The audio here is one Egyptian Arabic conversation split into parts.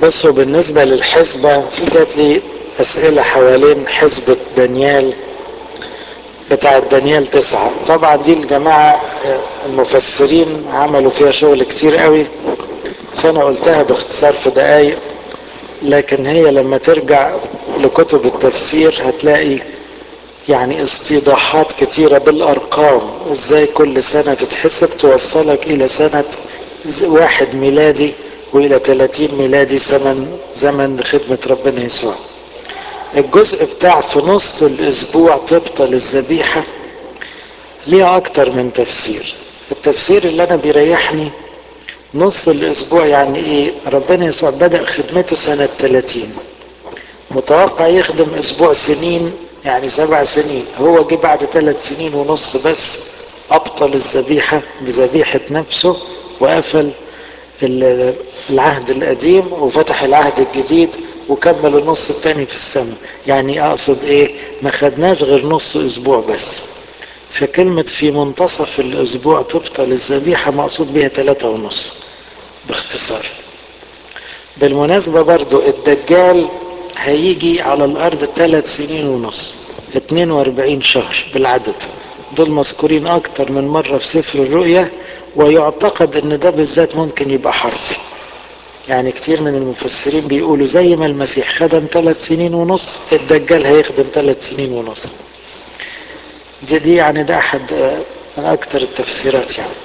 بصوا بالنسبة للحسبة في جات لي أسئلة حوالين حسبة دانيال بتاعة دانيال تسعة طبعا دي الجماعة المفسرين عملوا فيها شغل كتير قوي فأنا قلتها باختصار في دقايق لكن هي لما ترجع لكتب التفسير هتلاقي يعني استيضاحات كتيرة بالأرقام ازاي كل سنة تتحسب توصلك إلى سنة واحد ميلادي وإلى 30 ميلادي زمن زمن خدمة ربنا يسوع الجزء بتاع في نص الأسبوع تبطل الذبيحة ليها أكتر من تفسير التفسير اللي أنا بيريحني نص الأسبوع يعني إيه ربنا يسوع بدأ خدمته سنة 30 متوقع يخدم أسبوع سنين يعني سبع سنين هو جه بعد ثلاث سنين ونص بس أبطل الذبيحة بذبيحة نفسه وقفل العهد القديم وفتح العهد الجديد وكمل النص الثاني في السماء يعني اقصد ايه ما خدناش غير نص اسبوع بس فكلمة في منتصف الاسبوع تبطل الذبيحة مقصود بها ثلاثة ونص باختصار بالمناسبة برضو الدجال هيجي على الارض ثلاث سنين ونص 42 شهر بالعدد دول مذكورين اكتر من مرة في سفر الرؤيا ويعتقد ان ده بالذات ممكن يبقى حرفي يعني كتير من المفسرين بيقولوا زي ما المسيح خدم ثلاث سنين ونص الدجال هيخدم ثلاث سنين ونص دي, دي يعني ده احد من اكتر التفسيرات يعني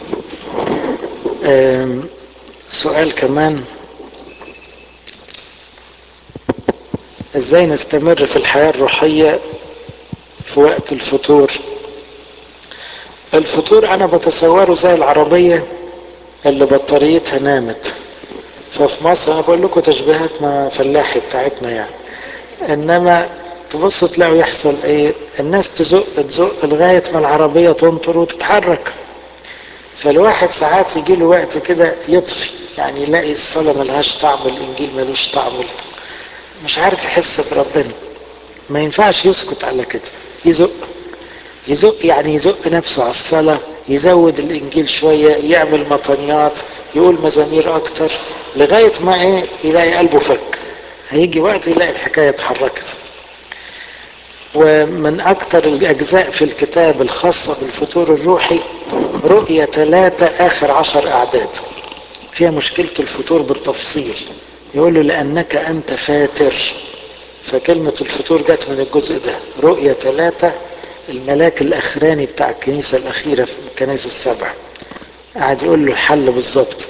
سؤال كمان ازاي نستمر في الحياة الروحية في وقت الفطور الفطور انا بتصوره زي العربية اللي بطاريتها نامت ففي مصر انا بقول لكم تشبيهات ما فلاحي بتاعتنا يعني انما تبصوا تلاقوا يحصل ايه الناس تزق تزق لغايه ما العربيه تنطر وتتحرك فالواحد ساعات يجي له وقت كده يطفي يعني يلاقي الصلاه ملهاش طعم الانجيل ملوش طعم مش عارف يحس بربنا ما ينفعش يسكت على كده يزق يزق يعني يزق نفسه على الصلاه يزود الانجيل شويه يعمل مطنيات يقول مزامير اكتر لغايه ما ايه يلاقي قلبه فك هيجي وقت يلاقي الحكايه اتحركت ومن اكتر الاجزاء في الكتاب الخاصه بالفطور الروحي رؤيه ثلاثة اخر عشر اعداد فيها مشكله الفطور بالتفصيل يقول له لانك انت فاتر فكلمه الفطور جت من الجزء ده رؤيه ثلاثة الملاك الاخراني بتاع الكنيسه الاخيره في الكنائس السبع قاعد يقول له الحل بالظبط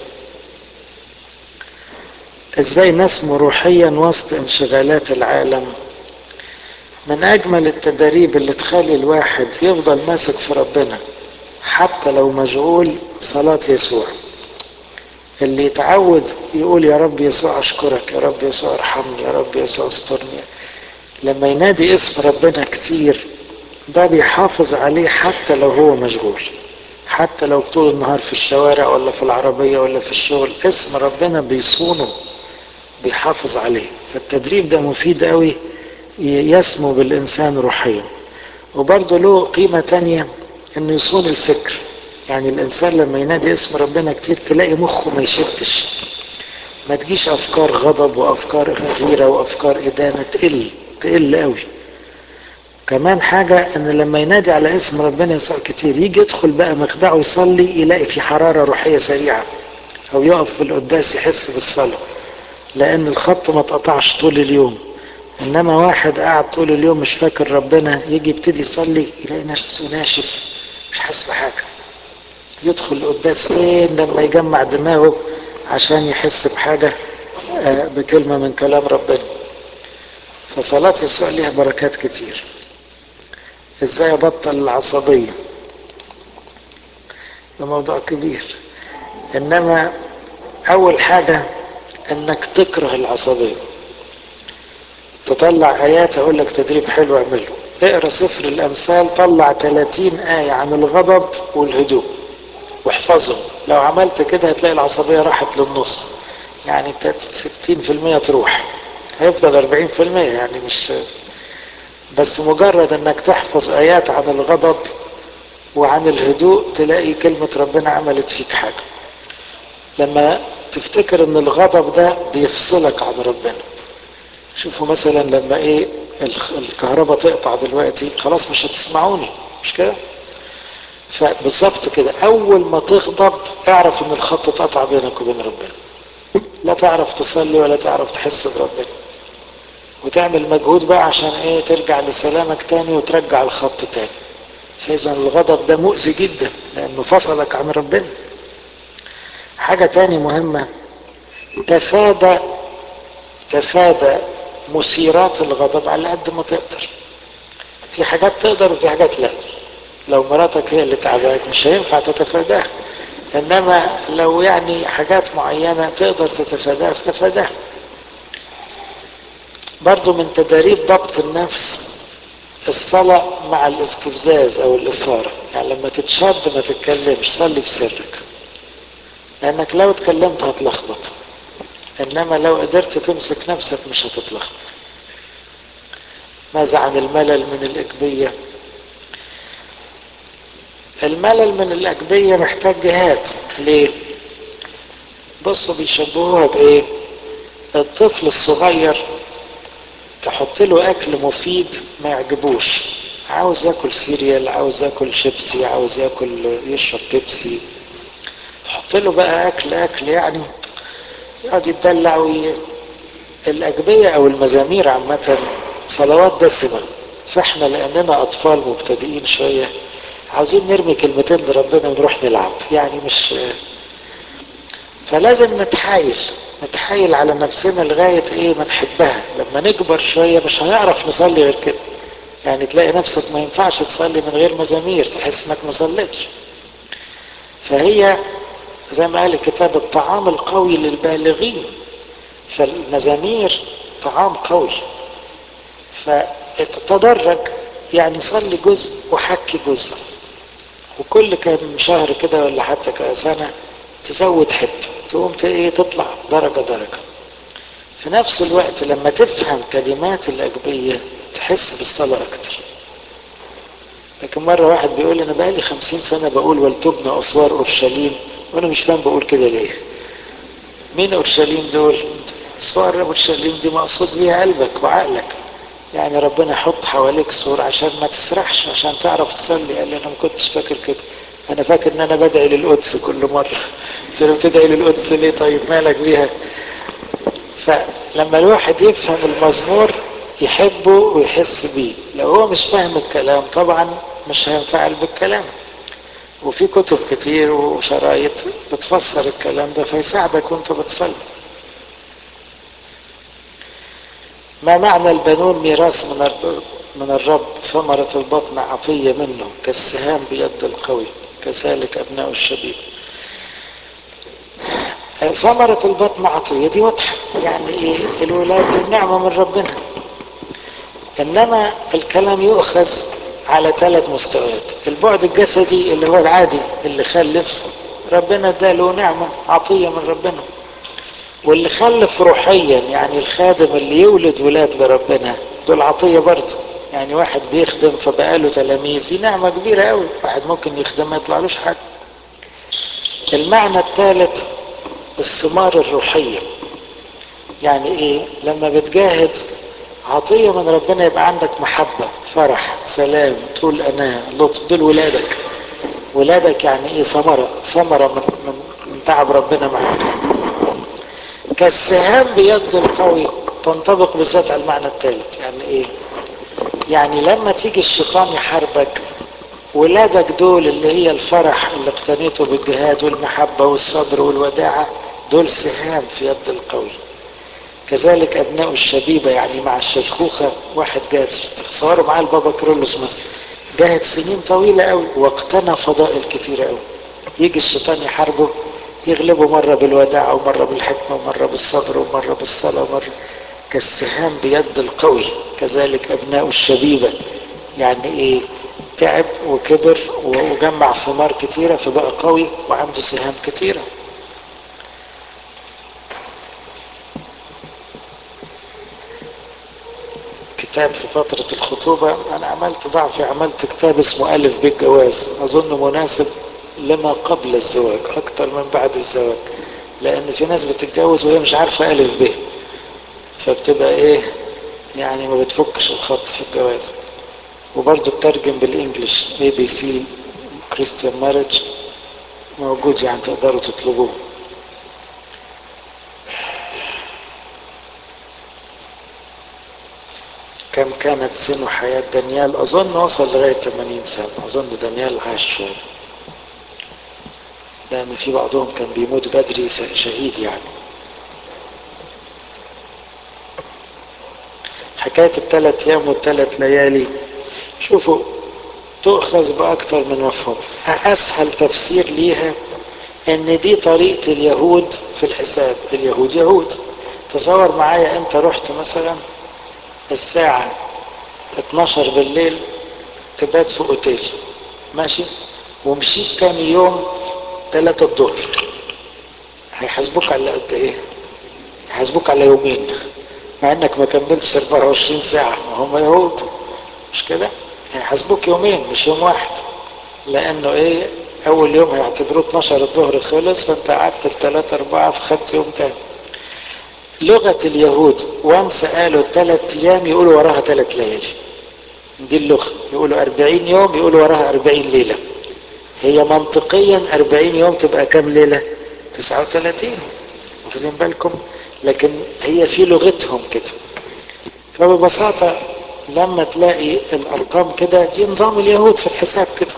ازاي نسمو روحيا وسط انشغالات العالم من اجمل التدريب اللي تخلي الواحد يفضل ماسك في ربنا حتى لو مشغول صلاة يسوع اللي يتعود يقول يا رب يسوع اشكرك يا رب يسوع ارحمني يا رب يسوع استرني لما ينادي اسم ربنا كتير ده بيحافظ عليه حتى لو هو مشغول حتى لو طول النهار في الشوارع ولا في العربية ولا في الشغل اسم ربنا بيصونه بيحافظ عليه فالتدريب ده مفيد قوي يسمو بالإنسان روحيا وبرضه له قيمة تانية انه يصون الفكر يعني الانسان لما ينادي اسم ربنا كتير تلاقي مخه ما يشتش ما تجيش افكار غضب وافكار غيرة وافكار ادانة تقل تقل قوي كمان حاجة ان لما ينادي على اسم ربنا يسوع كتير يجي يدخل بقى مخدعه يصلي يلاقي في حرارة روحية سريعة او يقف في القداس يحس بالصلاة لان الخط ما اتقطعش طول اليوم انما واحد قاعد طول اليوم مش فاكر ربنا يجي يبتدي يصلي يلاقي نفسه ناشف مش حاسس بحاجة يدخل القداس فين لما يجمع دماغه عشان يحس بحاجة بكلمة من كلام ربنا فصلاة يسوع ليها بركات كتير ازاي ابطل العصبية ده موضوع كبير انما اول حاجة انك تكره العصبية تطلع ايات اقول لك تدريب حلو اعمله اقرا سفر الامثال طلع 30 ايه عن الغضب والهدوء واحفظهم لو عملت كده هتلاقي العصبيه راحت للنص يعني 60% تروح هيفضل 40% يعني مش بس مجرد انك تحفظ ايات عن الغضب وعن الهدوء تلاقي كلمة ربنا عملت فيك حاجة لما فتفتكر ان الغضب ده بيفصلك عن ربنا شوفوا مثلا لما ايه الكهرباء تقطع دلوقتي خلاص مش هتسمعوني مش كده فبالظبط كده اول ما تغضب اعرف ان الخط اتقطع بينك وبين ربنا لا تعرف تصلي ولا تعرف تحس بربنا وتعمل مجهود بقى عشان ايه ترجع لسلامك تاني وترجع الخط تاني فاذا الغضب ده مؤذي جدا لانه فصلك عن ربنا حاجة تاني مهمة تفادى تفادى مثيرات الغضب على قد ما تقدر في حاجات تقدر وفي حاجات لا لو مراتك هي اللي تعباك مش هينفع تتفاداها انما لو يعني حاجات معينة تقدر تتفاداها فتفاداها برضو من تدريب ضبط النفس الصلاة مع الاستفزاز او الاثارة يعني لما تتشد ما تتكلمش صلي في سرك لانك لو اتكلمت هتلخبط انما لو قدرت تمسك نفسك مش هتتلخبط ماذا عن الملل من الإجبية الملل من الأجبية محتاج جهاد ليه بصوا بيشبهوها بإيه الطفل الصغير تحط له أكل مفيد ما يعجبوش عاوز ياكل سيريال عاوز ياكل شيبسي عاوز ياكل يشرب بيبسي تحط له بقى أكل أكل يعني يقعد يتدلع وي... الأجبية أو المزامير عامة صلوات دسمة فاحنا لأننا أطفال مبتدئين شوية عاوزين نرمي كلمتين لربنا ونروح نلعب يعني مش فلازم نتحايل نتحايل على نفسنا لغاية ايه ما نحبها لما نكبر شوية مش هنعرف نصلي غير كده يعني تلاقي نفسك ما ينفعش تصلي من غير مزامير تحس انك ما صليتش فهي زي ما قال الكتاب الطعام القوي للبالغين فالمزامير طعام قوي فتتدرج يعني صلي جزء وحكي جزء وكل كام شهر كده ولا حتى سنة تزود حتة تقوم ايه تطلع درجة درجة في نفس الوقت لما تفهم كلمات الأجبية تحس بالصلاة أكتر لكن مرة واحد بيقول أنا بقالي خمسين سنة بقول ولتبنى أسوار أورشليم وأنا مش فاهم بقول كده ليه مين أورشليم دول أسوار أورشليم دي مقصود بيها قلبك وعقلك يعني ربنا يحط حواليك سور عشان ما تسرحش عشان تعرف تصلي قال لي انا ما كنتش فاكر كده انا فاكر ان انا بدعي للقدس كل مره قلت له بتدعي للقدس ليه طيب مالك بيها فلما الواحد يفهم المزمور يحبه ويحس بيه لو هو مش فاهم الكلام طبعا مش هينفعل بالكلام وفي كتب كتير وشرايط بتفسر الكلام ده فيساعدك وانت بتصلي ما معنى البنون ميراث من من الرب ثمرة البطن عطية منه كالسهام بيد القوي كذلك أبناء الشبيب ثمرة البطن عطية دي واضحة يعني إيه الولاد دول نعمة من ربنا إنما الكلام يؤخذ على ثلاث مستويات البعد الجسدي اللي هو العادي اللي خلف ربنا اداله نعمة عطية من ربنا واللي خلف روحيا يعني الخادم اللي يولد ولاد لربنا دول عطية برضه يعني واحد بيخدم فبقى له تلاميذ دي نعمة كبيرة قوي واحد ممكن يخدم ما يطلعلوش حاجة المعنى الثالث الثمار الروحية يعني ايه لما بتجاهد عطية من ربنا يبقى عندك محبة فرح سلام طول أناة لطف دول ولادك ولادك يعني ايه ثمرة ثمرة من, من, من تعب ربنا معاك كالسهام بيد القوي تنطبق بالذات على المعنى الثالث يعني ايه يعني لما تيجي الشيطان يحاربك ولادك دول اللي هي الفرح اللي اقتنيته بالجهاد والمحبة والصبر والوداعة دول سهام في يد القوي كذلك ابناء الشبيبة يعني مع الشيخوخة واحد جاهد تصوروا معاه البابا كرولوس مثلا جاهد سنين طويلة قوي واقتنى فضائل كتيرة قوي يجي الشيطان يحاربه يغلبه مرة بالوداع ومرة بالحكمة ومرة بالصبر ومرة بالصلاة ومرة كالسهام بيد القوي كذلك أبناء الشبيبة يعني إيه تعب وكبر وجمع ثمار كتيرة فبقى قوي وعنده سهام كتيرة كتاب في فترة الخطوبة أنا عملت ضعفي عملت كتاب اسمه ألف بالجواز أظن مناسب لما قبل الزواج أكتر من بعد الزواج لان في ناس بتتجوز وهي مش عارفه الف ب فبتبقى ايه يعني ما بتفكش الخط في الجواز وبرضه الترجم بالانجلش اي بي سي كريستيان مارج موجود يعني تقدروا تطلبوه كم كانت سن حياة دانيال أظن وصل لغاية 80 سنة أظن دانيال عاش شوية لأن في بعضهم كان بيموت بدري شهيد يعني حكاية الثلاث أيام والثلاث ليالي شوفوا تؤخذ بأكثر من مفهوم أسهل تفسير ليها إن دي طريقة اليهود في الحساب اليهود يهود تصور معايا أنت رحت مثلا الساعة 12 بالليل تبات في أوتيل ماشي ومشيت تاني يوم 3 الظهر هيحاسبوك على قد إيه؟ هيحاسبوك على يومين مع إنك ما كملتش 24 ساعة ما هم يهود مش كده؟ هيحاسبوك يومين مش يوم واحد لانه ايه اول يوم هيعتبروه 12 الظهر خلص فانت قعدت الثلاثة اربعة فخدت يوم تاني لغة اليهود وانس قالوا ثلاث ايام يقولوا وراها ثلاث ليالي دي اللغة يقولوا 40 يوم يقولوا وراها 40 ليلة هي منطقيا 40 يوم تبقى كام ليلة 39 واخدين بالكم لكن هي في لغتهم كده فببساطة لما تلاقي الارقام كده دي نظام اليهود في الحساب كده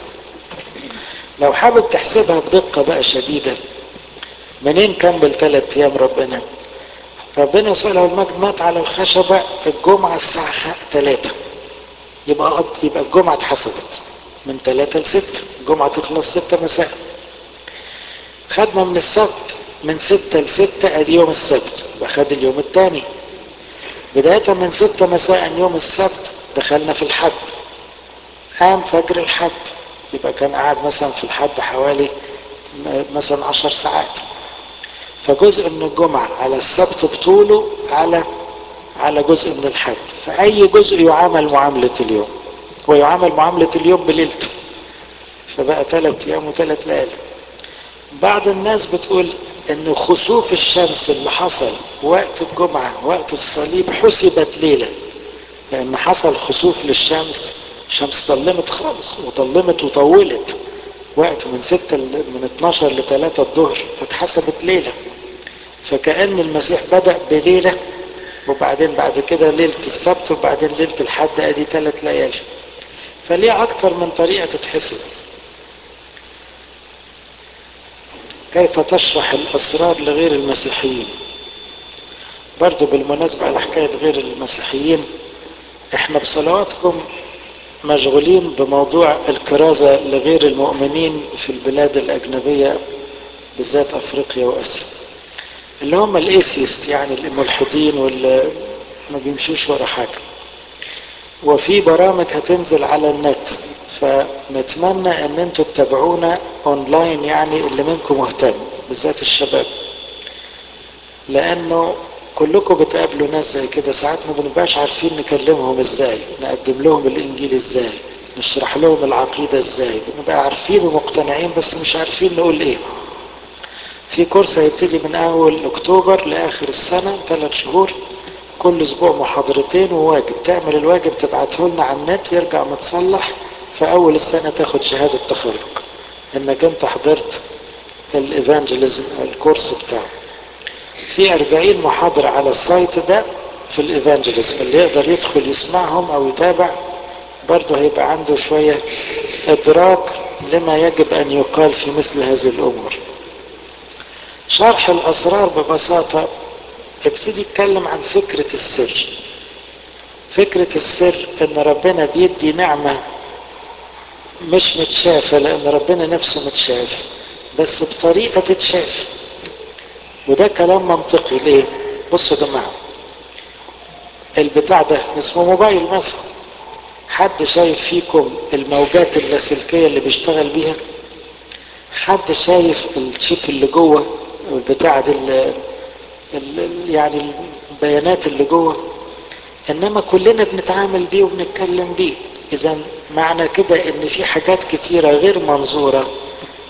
لو حابب تحسبها بدقة بقى شديدة منين كمل ثلاث ايام ربنا ربنا يسوع له المجد مات على الخشبة الجمعة الساعة 3 يبقى قد يبقى الجمعة اتحسبت من 3 ل 6 الجمعة تخلص 6 مساء خدنا من السبت من 6 ل 6 ادي يوم السبت يبقى خد اليوم الثاني بداية من ستة مساء يوم السبت دخلنا في الحد قام فجر الحد يبقى كان قاعد مثلا في الحد حوالي مثلا عشر ساعات فجزء من الجمعة على السبت بطوله على على جزء من الحد فأي جزء يعامل معاملة اليوم ويعامل معاملة اليوم بليلته فبقى ثلاث أيام وثلاث ليالي بعض الناس بتقول ان خسوف الشمس اللي حصل وقت الجمعة وقت الصليب حسبت ليلة لان حصل خسوف للشمس الشمس ظلمت خالص وظلمت وطولت وقت من ستة من 12 ل 3 الظهر فاتحسبت ليلة فكأن المسيح بدأ بليلة وبعدين بعد كده ليلة السبت وبعدين ليلة الحد ادي ثلاث ليالي فليه اكتر من طريقة تتحسب كيف تشرح الأسرار لغير المسيحيين برضو بالمناسبة على حكاية غير المسيحيين احنا بصلواتكم مشغولين بموضوع الكرازة لغير المؤمنين في البلاد الأجنبية بالذات أفريقيا وآسيا اللي هم الايسيست يعني الملحدين واللي ما بيمشوش ورا حاجة وفي برامج هتنزل على النت فنتمنى ان انتوا تتابعونا اونلاين يعني اللي منكم مهتم بالذات الشباب لانه كلكم بتقابلوا ناس زي كده ساعات ما بنبقاش عارفين نكلمهم ازاي نقدم لهم الانجيل ازاي نشرح لهم العقيدة ازاي بنبقى عارفين ومقتنعين بس مش عارفين نقول ايه في كورس هيبتدي من اول اكتوبر لاخر السنة ثلاث شهور كل اسبوع محاضرتين وواجب تعمل الواجب تبعته لنا على النت يرجع متصلح في اول السنة تاخد شهادة تخرج انك انت حضرت الايفانجيليزم الكورس بتاعه في 40 محاضرة على السايت ده في الايفانجيليزم اللي يقدر يدخل يسمعهم او يتابع برضه هيبقى عنده شوية ادراك لما يجب ان يقال في مثل هذه الامور شرح الاسرار ببساطة ابتدي اتكلم عن فكرة السر فكرة السر ان ربنا بيدي نعمة مش متشافة لان ربنا نفسه متشاف بس بطريقة تتشاف وده كلام منطقي ليه بصوا يا جماعة البتاع ده اسمه موبايل مثلا حد شايف فيكم الموجات اللاسلكية اللي بيشتغل بيها حد شايف الشيب اللي جوه البتاع دي ال ال يعني البيانات اللي جوه انما كلنا بنتعامل بيه وبنتكلم بيه اذا معنى كده ان في حاجات كتيرة غير منظورة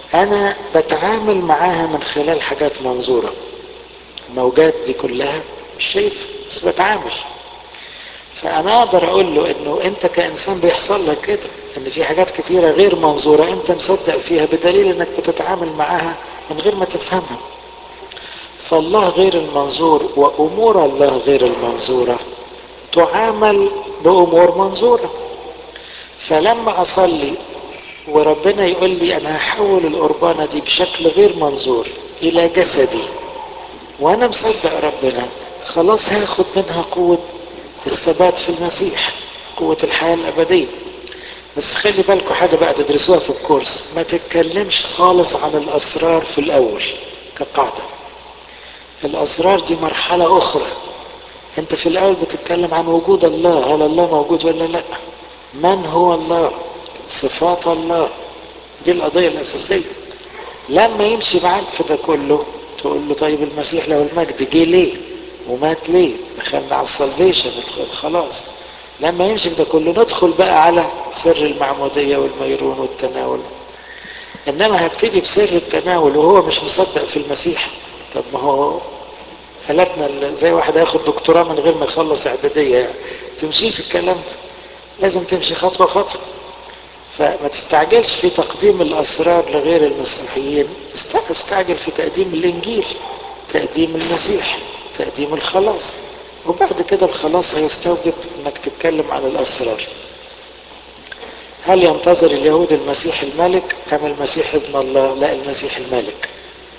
انا بتعامل معاها من خلال حاجات منظورة الموجات دي كلها مش شايف بس بتعامل فانا اقدر اقول له انه انت كانسان بيحصل لك كده ان في حاجات كتيرة غير منظورة انت مصدق فيها بدليل انك بتتعامل معاها من غير ما تفهمها فالله غير المنظور وامور الله غير المنظورة تعامل بامور منظورة فلما اصلي وربنا يقول لي انا هحول القربانة دي بشكل غير منظور الى جسدي وانا مصدق ربنا خلاص هاخد منها قوة الثبات في المسيح قوة الحياة الأبدية بس خلي بالكم حاجة بقى تدرسوها في الكورس ما تتكلمش خالص عن الأسرار في الأول كقاعدة الأسرار دي مرحلة أخرى أنت في الأول بتتكلم عن وجود الله هل الله موجود ولا لا من هو الله صفات الله دي القضية الأساسية لما يمشي معاك في ده كله تقول له طيب المسيح له المجد جه ليه ومات ليه دخلنا على السلفيشن خلاص لما يمشي ده كله ندخل بقى على سر المعمودية والميرون والتناول انما هبتدي بسر التناول وهو مش مصدق في المسيح طب ما هو قلبنا زي واحد هياخد دكتوراه من غير ما يخلص اعدادية يعني تمشيش الكلام ده لازم تمشي خطوة خطوة فما تستعجلش في تقديم الاسرار لغير المسيحيين استعجل في تقديم الانجيل تقديم المسيح تقديم الخلاص وبعد كده الخلاص هيستوجب انك تتكلم عن الاسرار هل ينتظر اليهود المسيح الملك ام المسيح ابن الله لا المسيح الملك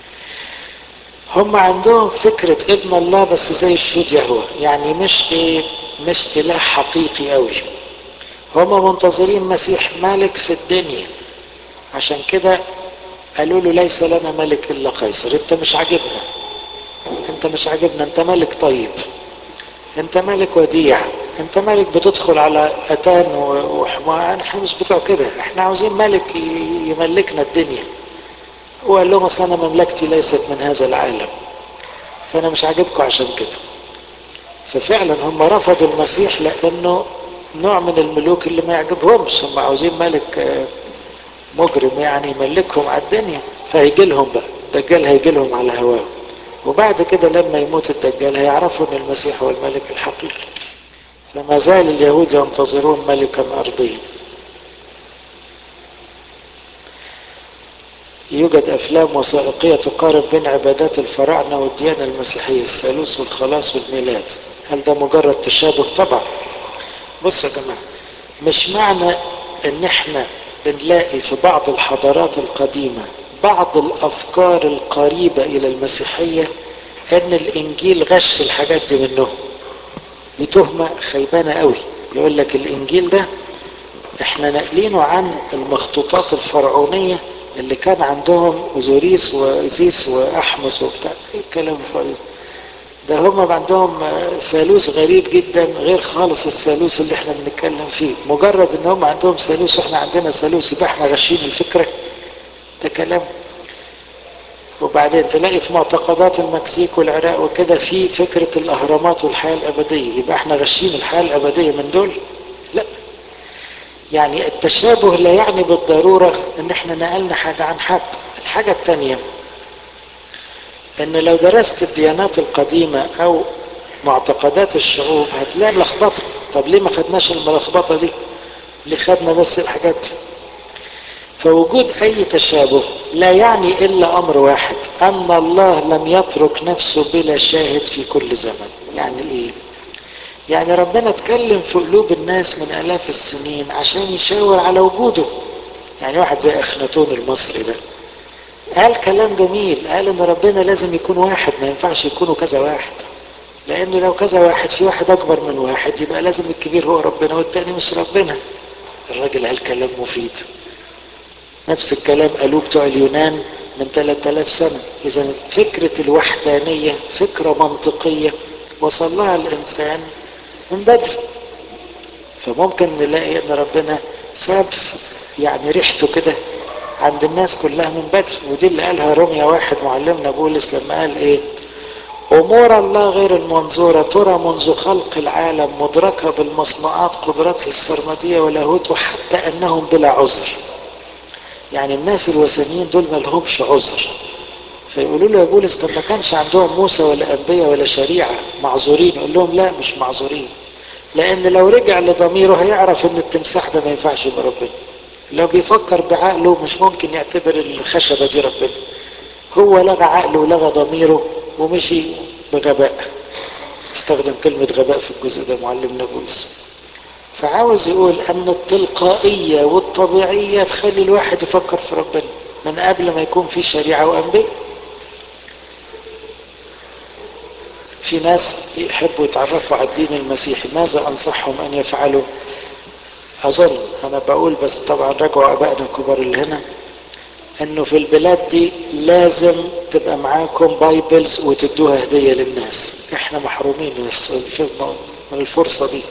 هم عندهم فكرة ابن الله بس زي الشهود يهوه يعني مش ايه مش اله حقيقي قوي هم منتظرين مسيح ملك في الدنيا عشان كده قالوا له ليس لنا ملك الا قيصر انت مش عاجبنا انت مش عاجبنا انت ملك طيب انت ملك وديع انت ملك بتدخل على اتان وحمار احنا مش بتوع كده احنا عاوزين ملك يملكنا الدنيا وقال لهم اصل انا مملكتي ليست من هذا العالم فانا مش عاجبكم عشان كده ففعلا هم رفضوا المسيح لانه نوع من الملوك اللي ما يعجبهمش هم عاوزين ملك مجرم يعني يملكهم على الدنيا فهيجي لهم بقى الدجال هيجي لهم على هواه وبعد كده لما يموت الدجال هيعرفوا ان المسيح هو الملك الحقيقي فما زال اليهود ينتظرون ملكا ارضيا يوجد افلام وثائقيه تقارب بين عبادات الفراعنه والديانه المسيحيه الثالوث والخلاص والميلاد هل ده مجرد تشابه طبعا بصوا يا جماعه مش معنى ان احنا بنلاقي في بعض الحضارات القديمه بعض الافكار القريبه الى المسيحيه ان الانجيل غش الحاجات دي منهم دي تهمه خيبانه قوي يقول لك الانجيل ده احنا ناقلينه عن المخطوطات الفرعونيه اللي كان عندهم اوزوريس وازيس واحمس وبتاع ايه الكلام الفاضي ده هم عندهم ثالوث غريب جدا غير خالص الثالوث اللي احنا بنتكلم فيه مجرد ان هم عندهم ثالوث واحنا عندنا ثالوث يبقى احنا غشين الفكره ده كلام وبعدين تلاقي في معتقدات المكسيك والعراق وكده في فكرة الأهرامات والحياة الأبدية يبقى احنا غشين الحياة الأبدية من دول لا يعني التشابه لا يعني بالضرورة ان احنا نقلنا حاجة عن حد الحاجة التانية ان لو درست الديانات القديمة او معتقدات الشعوب هتلاقي لخبطة طب ليه ما خدناش الملخبطة دي ليه خدنا بس الحاجات دي فوجود اي تشابه لا يعني الا امر واحد ان الله لم يترك نفسه بلا شاهد في كل زمن يعني ايه يعني ربنا اتكلم في قلوب الناس من الاف السنين عشان يشاور على وجوده يعني واحد زي اخناتون المصري ده قال كلام جميل قال ان ربنا لازم يكون واحد ما ينفعش يكونوا كذا واحد لانه لو كذا واحد في واحد اكبر من واحد يبقى لازم الكبير هو ربنا والتاني مش ربنا الراجل قال كلام مفيد نفس الكلام قالوه بتوع اليونان من 3000 سنة إذا فكرة الوحدانية فكرة منطقية وصل لها الإنسان من بدري فممكن نلاقي أن ربنا ساب يعني ريحته كده عند الناس كلها من بدري ودي اللي قالها روميا واحد معلمنا بولس لما قال إيه أمور الله غير المنظورة ترى منذ خلق العالم مدركة بالمصنوعات قدرته السرمدية ولاهوته حتى أنهم بلا عذر يعني الناس الوثنيين دول ما لهمش عذر فيقولوا له يا بولس طب ما كانش عندهم موسى ولا انبياء ولا شريعه معذورين يقول لهم لا مش معذورين لان لو رجع لضميره هيعرف ان التمساح ده ما ينفعش يبقى ربنا لو بيفكر بعقله مش ممكن يعتبر الخشبه دي ربنا هو لغى عقله ولغى ضميره ومشي بغباء استخدم كلمة غباء في الجزء ده معلمنا بولس فعاوز يقول ان التلقائية والطبيعية تخلي الواحد يفكر في ربنا من قبل ما يكون في شريعة وانبياء في ناس يحبوا يتعرفوا على الدين المسيحي ماذا انصحهم ان يفعلوا اظن انا بقول بس طبعا رجعوا ابائنا الكبار اللي هنا انه في البلاد دي لازم تبقى معاكم بايبلز وتدوها هدية للناس احنا محرومين من الفرصة دي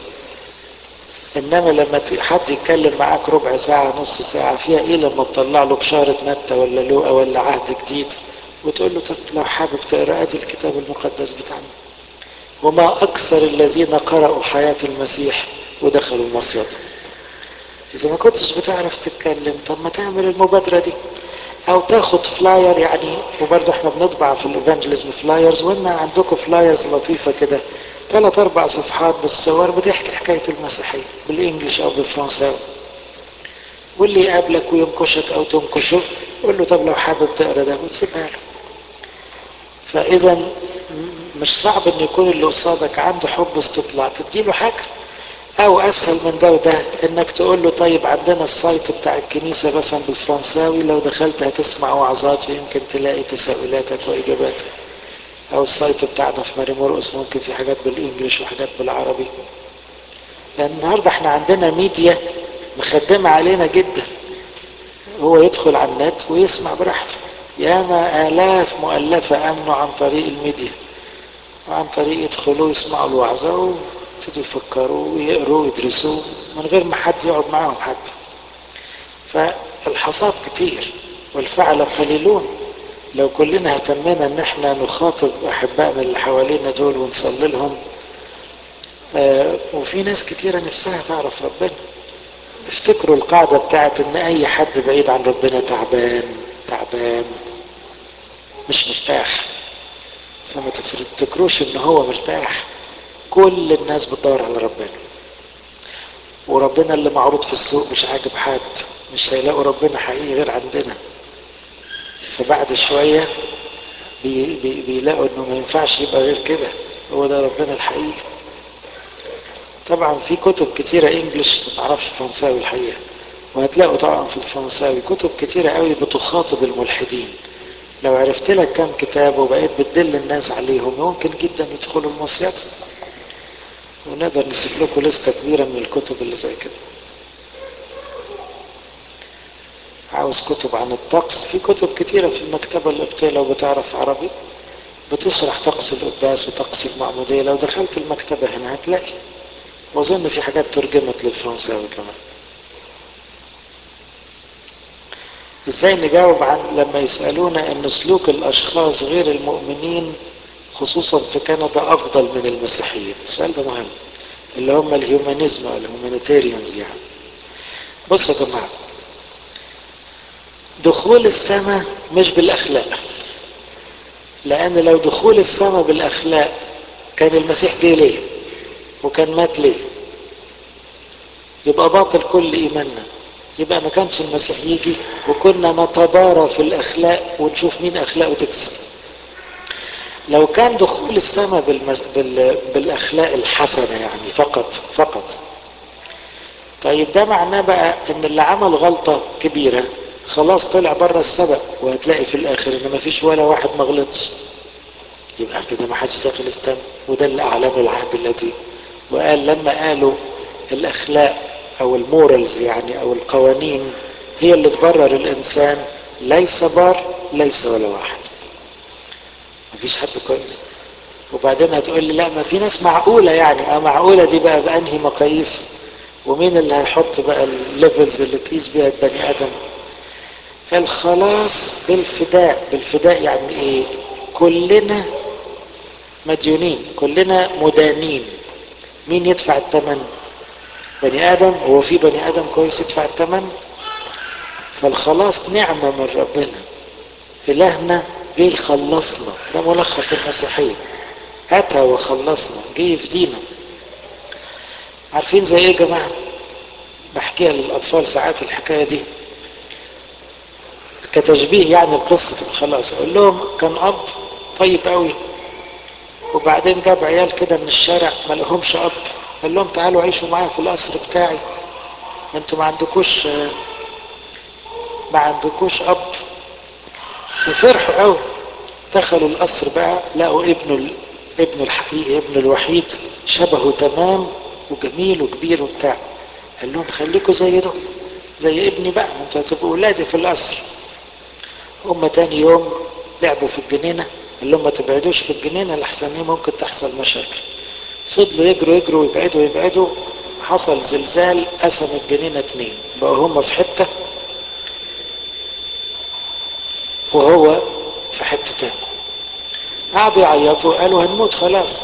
انما لما حد يتكلم معاك ربع ساعة نص ساعة فيها ايه لما تطلع له بشارة متى ولا لوقا ولا عهد جديد وتقول له طب لو حابب تقرا ادي الكتاب المقدس بتاعنا وما اكثر الذين قرأوا حياة المسيح ودخلوا المصيد اذا ما كنتش بتعرف تتكلم طب ما تعمل المبادرة دي او تاخد فلاير يعني وبرضه احنا بنطبع في الايفانجليزم فلايرز وإن عندكم فلايرز لطيفة كده ثلاث اربع صفحات بالصور بتحكي حكاية المسيحية بالانجلش او بالفرنساوي واللي يقابلك وينكشك او تنكشه قول له طب لو حابب تقرا ده وتسيبها له فاذا مش صعب ان يكون اللي قصادك عنده حب استطلاع تديله حاجه او اسهل من ده وده انك تقول له طيب عندنا السايت بتاع الكنيسه مثلا بالفرنساوي لو دخلت هتسمع وعظات ويمكن تلاقي تساؤلاتك واجاباتك او السايت بتاعنا في ماري مرقس ممكن في حاجات بالانجلش وحاجات بالعربي لان النهارده احنا عندنا ميديا مخدمه علينا جدا هو يدخل على النت ويسمع براحته ياما آلاف مؤلفة أمنوا عن طريق الميديا وعن طريق يدخلوا يسمعوا الوعظة ويبتدوا يفكروا ويقروا ويدرسوا من غير ما حد يقعد معاهم حتى فالحصاد كتير والفعل قليلون لو كلنا اهتمينا ان احنا نخاطب احبائنا اللي حوالينا دول ونصلي لهم آه وفي ناس كتيرة نفسها تعرف ربنا افتكروا القاعدة بتاعت ان اي حد بعيد عن ربنا تعبان تعبان مش مرتاح فما تفتكروش ان هو مرتاح كل الناس بتدور على ربنا وربنا اللي معروض في السوق مش عاجب حد مش هيلاقوا ربنا حقيقي غير عندنا فبعد شوية بي بي بيلاقوا انه ما ينفعش يبقى غير كده هو ده ربنا الحقيقي طبعا في كتب كتيرة انجلش ما اعرفش فرنساوي الحقيقة وهتلاقوا طبعا في الفرنساوي كتب كتيرة قوي بتخاطب الملحدين لو عرفت لك كم كتاب وبقيت بتدل الناس عليهم ممكن جدا يدخلوا المصيد ونقدر نسيب لكم لستة كبيرة من الكتب اللي زي كده عاوز كتب عن الطقس في كتب كتيرة في المكتبة القبطية لو بتعرف عربي بتشرح طقس القداس وطقس المعمودية لو دخلت المكتبة هنا هتلاقي واظن في حاجات ترجمت للفرنساوي كمان ازاي نجاوب عن لما يسألونا ان سلوك الاشخاص غير المؤمنين خصوصا في كندا افضل من المسيحيين السؤال ده مهم اللي هم الهيومانيزم او الهيومانيتيريانز يعني بصوا يا جماعه دخول السماء مش بالاخلاق لان لو دخول السماء بالاخلاق كان المسيح جه ليه وكان مات ليه يبقى باطل كل ايماننا يبقى ما كانش المسيح يجي وكنا نتبارى في الاخلاق ونشوف مين اخلاقه تكسب لو كان دخول السماء بالمس... بال... بالاخلاق الحسنه يعني فقط فقط طيب ده معناه بقى ان اللي عمل غلطه كبيره خلاص طلع بره السبق وهتلاقي في الاخر ان ما فيش ولا واحد ما غلطش يبقى كده ما حدش داخل السماء وده اللي اعلنه العهد الذي وقال لما قالوا الاخلاق او المورالز يعني او القوانين هي اللي تبرر الانسان ليس بار ليس ولا واحد مفيش حد كويس وبعدين هتقول لي لا ما في ناس معقوله يعني اه معقوله دي بقى بانهي مقاييس ومين اللي هيحط بقى الليفلز اللي تقيس بيها البني ادم الخلاص بالفداء بالفداء يعني ايه كلنا مديونين كلنا مدانين مين يدفع الثمن بني ادم هو في بني ادم كويس يدفع الثمن فالخلاص نعمة من ربنا إلهنا جه يخلصنا ده ملخص المسيحية أتى وخلصنا جه يفدينا عارفين زي إيه يا جماعة؟ بحكيها للأطفال ساعات الحكاية دي كتشبيه يعني لقصة الخلاص أقول لهم كان أب طيب قوي وبعدين جاب عيال كده من الشارع ما لهمش أب قال لهم تعالوا عيشوا معايا في القصر بتاعي انتوا ما عندكوش ما عندكوش اب ففرحوا قوي دخلوا القصر بقى لقوا ابنه ابنه الحقيقي ابنه الوحيد شبهه تمام وجميل وكبير وبتاع قال لهم خليكوا زي ده زي ابني بقى انتوا هتبقوا ولادي في القصر هم تاني يوم لعبوا في الجنينه قال لهم ما تبعدوش في الجنينه لحسن ايه ممكن تحصل مشاكل فضلوا يجروا يجروا ويبعدوا يبعدوا حصل زلزال قسم الجنينة اتنين بقوا هما في حتة وهو في حتة تاني قعدوا يعيطوا قالوا هنموت خلاص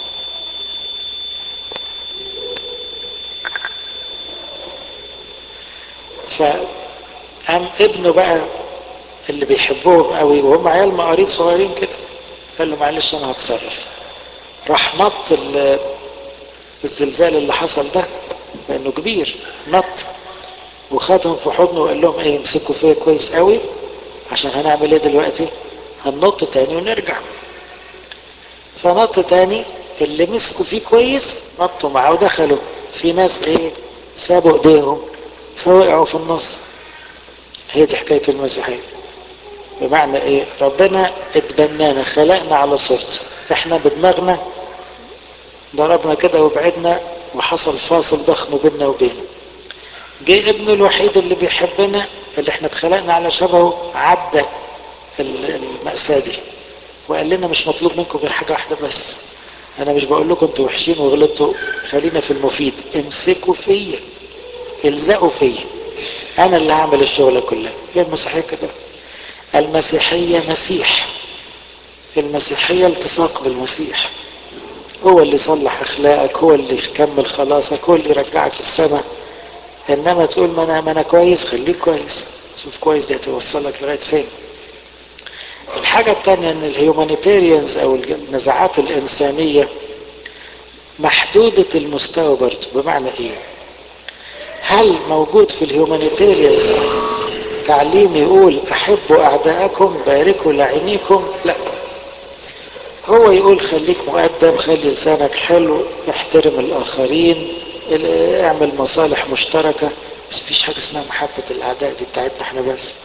فقام ابنه بقى اللي بيحبهم قوي وهم عيال مقاريض صغيرين كده قال له معلش انا هتصرف راح نط الزلزال اللي حصل ده لانه كبير نط وخدهم في حضنه وقال لهم ايه امسكوا فيا كويس قوي عشان هنعمل ايه دلوقتي هننط تاني ونرجع فنط تاني اللي مسكوا فيه كويس نطوا معاه ودخلوا في ناس ايه سابوا ايديهم فوقعوا في النص هي دي حكايه المسيحيه بمعنى ايه ربنا اتبنانا خلقنا على صورته احنا بدماغنا ضربنا كده وبعدنا وحصل فاصل ضخم بيننا وبينه جه ابنه الوحيد اللي بيحبنا اللي احنا اتخلقنا على شبهه عدى المأساة دي وقال لنا مش مطلوب منكم غير حاجة واحدة بس انا مش بقول لكم انتوا وحشين وغلطتوا خلينا في المفيد امسكوا فيا الزقوا فيا انا اللي هعمل الشغلة كلها هي المسيحية كده المسيحية مسيح المسيحية التصاق بالمسيح هو اللي يصلح اخلاقك هو اللي يكمل خلاصك هو اللي يرجعك السماء انما تقول ما انا ما انا كويس خليك كويس شوف كويس دي هتوصلك لغايه فين الحاجة الثانية ان الهيومانيتيريانز او النزاعات الانسانية محدودة المستوى برضه بمعنى ايه هل موجود في الهيومانيتيريانز تعليم يقول احبوا اعداءكم باركوا لعينيكم لا هو يقول خليك مؤدب خلي لسانك حلو احترم الاخرين اعمل مصالح مشتركة بس مفيش حاجة اسمها محبة الاعداء دي بتاعتنا احنا بس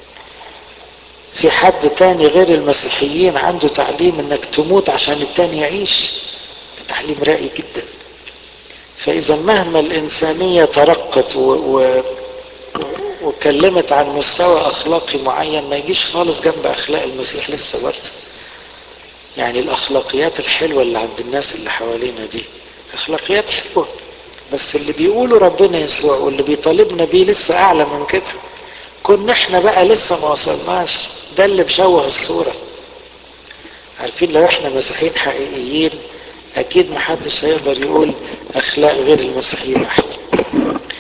في حد تاني غير المسيحيين عنده تعليم انك تموت عشان التاني يعيش ده تعليم رائي جدا فاذا مهما الانسانية ترقت و... و... وكلمت عن مستوى اخلاقي معين ما يجيش خالص جنب اخلاق المسيح لسه برضه يعني الاخلاقيات الحلوه اللي عند الناس اللي حوالينا دي اخلاقيات حلوه بس اللي بيقولوا ربنا يسوع واللي بيطالبنا بيه لسه اعلى من كده كنا احنا بقى لسه ما وصلناش ده اللي مشوه الصوره عارفين لو احنا مسيحيين حقيقيين اكيد محدش هيقدر يقول اخلاق غير المسيحيين احسن